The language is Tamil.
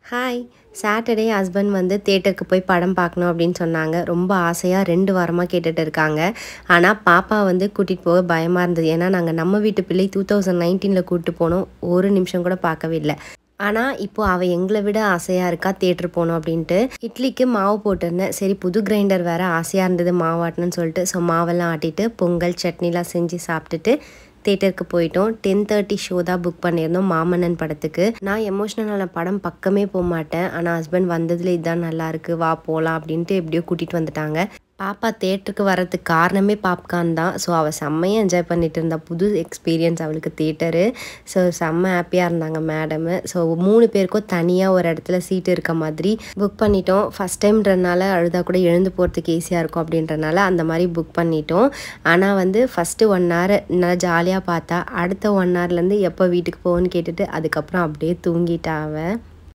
ஹாய் சாட்டர்டே ஹஸ்பண்ட் வந்து தேட்டருக்கு போய் படம் பார்க்கணும் அப்படின்னு சொன்னாங்க ரொம்ப ஆசையாக ரெண்டு வாரமாக கேட்டுட்டு இருக்காங்க ஆனால் பாப்பா வந்து கூட்டிகிட்டு போக பயமாக இருந்தது ஏன்னா நாங்கள் நம்ம வீட்டு பிள்ளை டூ தௌசண்ட் நைன்டீனில் கூப்பிட்டு போனோம் ஒரு நிமிஷம் கூட பார்க்கவே இல்லை ஆனால் இப்போ அவள் எங்களை விட ஆசையாக இருக்கா தேட்டர் போகணும் அப்படின்ட்டு இட்லிக்கு மாவு போட்டிருந்தேன் சரி புது கிரைண்டர் வேறு ஆசையாக இருந்தது மாவாட்டணும்னு சொல்லிட்டு ஸோ மாவெல்லாம் ஆட்டிட்டு பொங்கல் சட்னிலாம் செஞ்சு சாப்பிட்டுட்டு தேட்டருக்கு போயிட்டோம் டென் தேர்ட்டி ஷோ தான் புக் பண்ணியிருந்தோம் மாமன்னன் படத்துக்கு நான் எமோஷ்னலான படம் பக்கமே போக மாட்டேன் ஆனால் ஹஸ்பண்ட் வந்ததுல இதுதான் நல்லா இருக்கு வா போகலாம் அப்படின்ட்டு எப்படியோ கூட்டிகிட்டு வந்துட்டாங்க பாப்பா தேட்டருக்கு வர்றதுக்கு காரணமே பாப்கார்ன் தான் ஸோ அவள் செம்மையாக என்ஜாய் பண்ணிட்டு இருந்தா புது எக்ஸ்பீரியன்ஸ் அவளுக்கு தேட்டரு ஸோ செம்ம ஹாப்பியாக இருந்தாங்க மேடமு ஸோ மூணு பேருக்கும் தனியாக ஒரு இடத்துல சீட்டு இருக்க மாதிரி புக் பண்ணிட்டோம் ஃபஸ்ட் டைம்ன்றனால அழுதா கூட எழுந்து போகிறதுக்கு ஈஸியாக இருக்கும் அப்படின்றனால அந்த மாதிரி புக் பண்ணிட்டோம் ஆனால் வந்து ஃபஸ்ட்டு ஒன் ஹவர் நல்லா ஜாலியாக பார்த்தா அடுத்த ஒன் ஹவர்லேருந்து எப்போ வீட்டுக்கு போகணும்னு கேட்டுட்டு அதுக்கப்புறம் அப்படியே தூங்கிட்டா அவள்